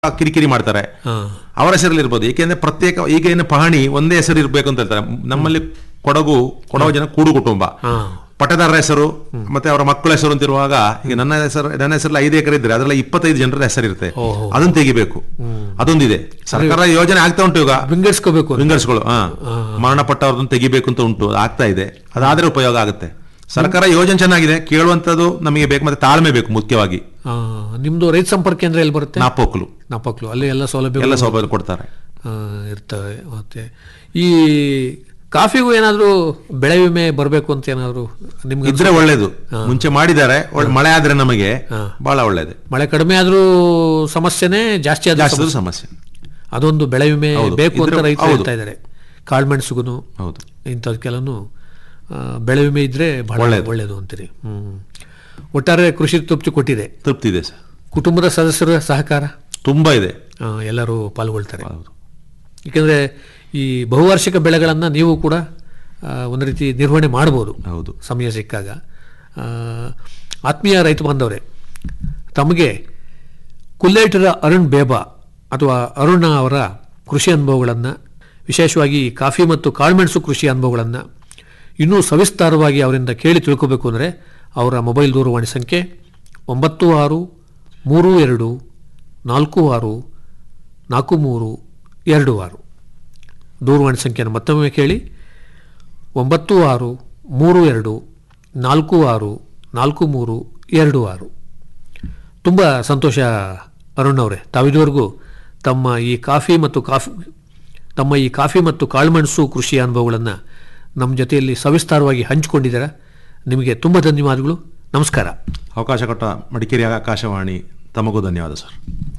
ಕಿರಿಕಿರಿ ಮಾಡ್ತಾರೆ ಹಾ. ಅವರ ಹೆಸರಲ್ಲಿ ಇರ್ಬೋದು ಏಕೆಂದ್ರೆ ಪ್ರತ್ಯೇಕ ಈಗ ಏನು ಪಹಣಿ ಒಂದೇ ಹೆಸರು ಇರಬೇಕು ಅಂತ ಹೇಳ್ತಾರೆ ನಮ್ಮಲ್ಲಿ ಕೊಡಗು ಕೊಡವ ಜನ ಕೂಡು ಕುಟುಂಬ ಹಾ. ಪಟ್ಟದಾರರ ಹೆಸರು ಮತ್ತೆ ಅವರ ಮಕ್ಕಳ ಹೆಸರು ಅಂತ ಇರುವಾಗ ಈಗ ನನ್ನ ಹೆಸರು ನನ್ನ ಹೆಸರಲ್ಲಿ ಐದು ಎಕರೆ ಇದ್ರೆ ಅದರಲ್ಲಿ ಇಪ್ಪತ್ತೈದು ಜನರ ಹೆಸರು ಇರುತ್ತೆ ಓಹೋ. ಅದನ್ನ ತೆಗಿಬೇಕು ಅದೊಂದಿದೆ ಸರ್ಕಾರ ಯೋಜನೆ ಆಗ್ತಾ ಉಂಟು ಈಗ ವಿಂಗಡಿಸ್ಕೋಬೇಕು ಅಂತ. ವಿಂಗಡಿಸ್ಗಳು ಹಾ ಮರಣಪಟ್ಟವ್ರನ್ನ ತೆಗಿಬೇಕು ಅಂತ ಉಂಟು ಅದು ಆಗ್ತಾ ಇದೆ ಅದಾದ್ರೆ ಉಪಯೋಗ ಆಗುತ್ತೆ ಸರ್ಕಾರ ಯೋಜನೆ ಚೆನ್ನಾಗಿದೆ ಕೇಳುವಂತದ್ದು ನಮಗೆ ಬೇಕು ಮತ್ತೆ ತಾಳ್ಮೆ ಬೇಕು ಮುಖ್ಯವಾಗಿ ಆ, ನಿಮ್ದು ರೈತ ಸಂಪರ್ಕ ಕೇಂದ್ರ ಎಲ್ಲಿ ಬರುತ್ತೆ ನಾಪೋಕ್ಲು ನಾಪಕ್ಲು ಅಲ್ಲಿ ಎಲ್ಲ ಸೌಲಭ್ಯ ಎಲ್ಲ ಸೌಲಭ್ಯ ಕೊಡ್ತಾರೆ ಇರ್ತವೆ ಮತ್ತೆ ಈ ಕಾಫಿಗೂ ಏನಾದರೂ ಬೆಳೆ ವಿಮೆ ಬರಬೇಕು ಅಂತ ಏನಾದರೂ ನಿಮ್ಗೆ ಇದ್ರೆ ಒಳ್ಳೇದು ಮುಂಚೆ ಮಾಡಿದ್ದಾರೆ ಒಳ್ಳೆ ಮಳೆ ಆದ್ರೆ ನಮಗೆ ಬಹಳ ಒಳ್ಳೇದು ಮಳೆ ಕಡಿಮೆ ಆದ್ರೂ ಸಮಸ್ಯೆನೇ ಜಾಸ್ತಿ ಆದ್ರೂ ಜಾಸ್ತಿ ಸಮಸ್ಯೆ. ಸಮಸ್ಯೆ ಅದೊಂದು ಬೆಳೆ ವಿಮೆ ಹೌದು. ಬೇಕು ಅಂತ ಇದ್ರೆ- ರೈತರು ಹೌದು. ಹೇಳ್ತಾ ಇದ್ದಾರೆ ಕಾಳ್ಮೆಣಸುಗುನು ಹೌದು ಇಂಥದಕ್ಕೆಲ್ಲನು ಆ, ಬೆಳೆ ವಿಮೆ ಇದ್ರೆ ಬಹಳ ಒಳ್ಳೇದು. ಒಳ್ಳೇದು ಅಂತೀರಿ ಹ್ಮ್ ಒಟ್ಟಾರೆ ಕೃಷಿ ತೃಪ್ತಿ ಕೊಟ್ಟಿದೆ ತೃಪ್ತಿ ಇದೆ ಸರ್ ಕುಟುಂಬದ ಸದಸ್ಯರ ಸಹಕಾರ ತುಂಬಾ ಇದೆ ಆ, ಎಲ್ಲರೂ ಪಾಲ್ಗೊಳ್ತಾರೆ ಹೌದು ಏಕೆಂದರೆ ಈ ಬಹುವಾರ್ಷಿಕ ಬೆಳೆಗಳನ್ನು ನೀವು ಕೂಡ ಆ, ಒಂದು ರೀತಿ ನಿರ್ವಹಣೆ ಮಾಡ್ಬೋದು ಹೌದು ಸಮಯ ಸಿಕ್ಕಾಗ ಆ, ಆತ್ಮೀಯ ರೈತ ಬಾಂಧವರೇ ತಮಗೆ ಕುಲ್ಲೇಟರ ಅರುಣ್ ಬೇಬಾ ಅಥವಾ ಅರುಣ ಅವರ ಕೃಷಿ ಅನುಭವಗಳನ್ನು ವಿಶೇಷವಾಗಿ ಈ ಕಾಫಿ ಮತ್ತು ಕಾಳುಮೆಣಸು ಕೃಷಿ ಅನುಭವಗಳನ್ನು ಇನ್ನೂ ಸವಿಸ್ತಾರವಾಗಿ ಅವರಿಂದ ಕೇಳಿ ತಿಳ್ಕೋಬೇಕು ಅಂದರೆ ಅವರ ಮೊಬೈಲ್ ದೂರವಾಣಿ ಸಂಖ್ಯೆ ಒಂಬತ್ತು ಆರು ಮೂರು ಎರಡು ನಾಲ್ಕು ಆರು ನಾಲ್ಕು ಮೂರು ಎರಡು ಆರು ದೂರವಾಣಿ ಸಂಖ್ಯೆಯನ್ನು ಮತ್ತೊಮ್ಮೆ ಕೇಳಿ ಒಂಬತ್ತು ಆರು ಮೂರು ಎರಡು ನಾಲ್ಕು ಆರು ನಾಲ್ಕು ಮೂರು ಎರಡು ಆರು ತುಂಬ ಸಂತೋಷ ಅರುಣ್ ಅವರೇ ತಾವಿದುವರೆಗೂ ತಮ್ಮ ಈ ಕಾಫಿ ಮತ್ತು ಕಾಫಿ ತಮ್ಮ ಈ ಕಾಫಿ ಮತ್ತು ಕಾಳುಮೆಣಸು ಕೃಷಿ ಅನುಭವಗಳನ್ನು ನಮ್ಮ ಜೊತೆಯಲ್ಲಿ ಸವಿಸ್ತಾರವಾಗಿ ಹಂಚಿಕೊಂಡಿದ್ದೀರಾ ನಿಮಗೆ ತುಂಬ ಧನ್ಯವಾದಗಳು ನಮಸ್ಕಾರ ಅವಕಾಶ ಕೊಟ್ಟ ಮಡಿಕೇರಿ ಆಕಾಶವಾಣಿ ತಮಗೂ ಧನ್ಯವಾದ ಸರ್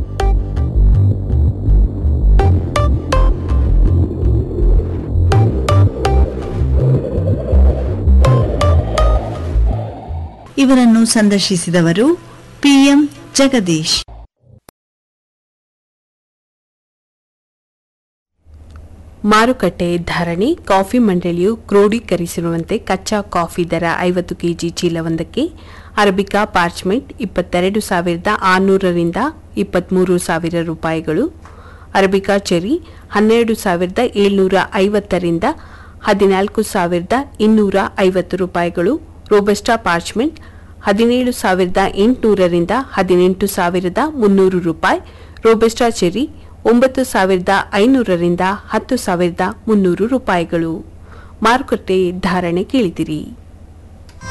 ಇವರನ್ನು ಸಂದರ್ಶಿಸಿದವರು ಪಿಎಂ ಜಗದೀಶ್ ಮಾರುಕಟ್ಟೆ ಧಾರಣೆ ಕಾಫಿ ಮಂಡಳಿಯು ಕ್ರೋಢೀಕರಿಸಿರುವಂತೆ ಕಚ್ಚಾ ಕಾಫಿ ದರ ಐವತ್ತು ಕೆಜಿ ಚೀಲವೊಂದಕ್ಕೆ ಅರಬಿಕಾ ಪಾರ್ಚ್ಮೆಂಟ್ ಇಪ್ಪತ್ತೆರಡು ಸಾವಿರದ ಆರುನೂರರಿಂದ ಇಪ್ಪತ್ತ್ಮೂರು ಸಾವಿರ ರೂಪಾಯಿಗಳು ಅರಬಿಕಾ ಚೆರಿ ಹನ್ನೆರಡು ಸಾವಿರದ ಏಳ್ನೂರ ಐವತ್ತರಿಂದ ಹದಿನಾಲ್ಕು ಸಾವಿರದ ಇನ್ನೂರ ಐವತ್ತು ರೂಪಾಯಿಗಳು ರೋಬಸ್ಟಾ ಪಾರ್ಚ್ಮೆಂಟ್ ಹದಿನೇಳು ಸಾವಿರದ ಎಂಟುನೂರರಿಂದ ಹದಿನೆಂಟು ಸಾವಿರದ ಮುನ್ನೂರು ರೂಪಾಯಿ ರೋಬಸ್ಟಾ ಚೆರಿ ಒಂಬತ್ತು ಸಾವಿರದ ಐನೂರರಿಂದ ಹತ್ತು ಸಾವಿರದ ಮುನ್ನೂರು ರೂಪಾಯಿಗಳು ಮಾರುಕಟ್ಟೆ ಧಾರಣೆ ಕೇಳಿದಿರಿ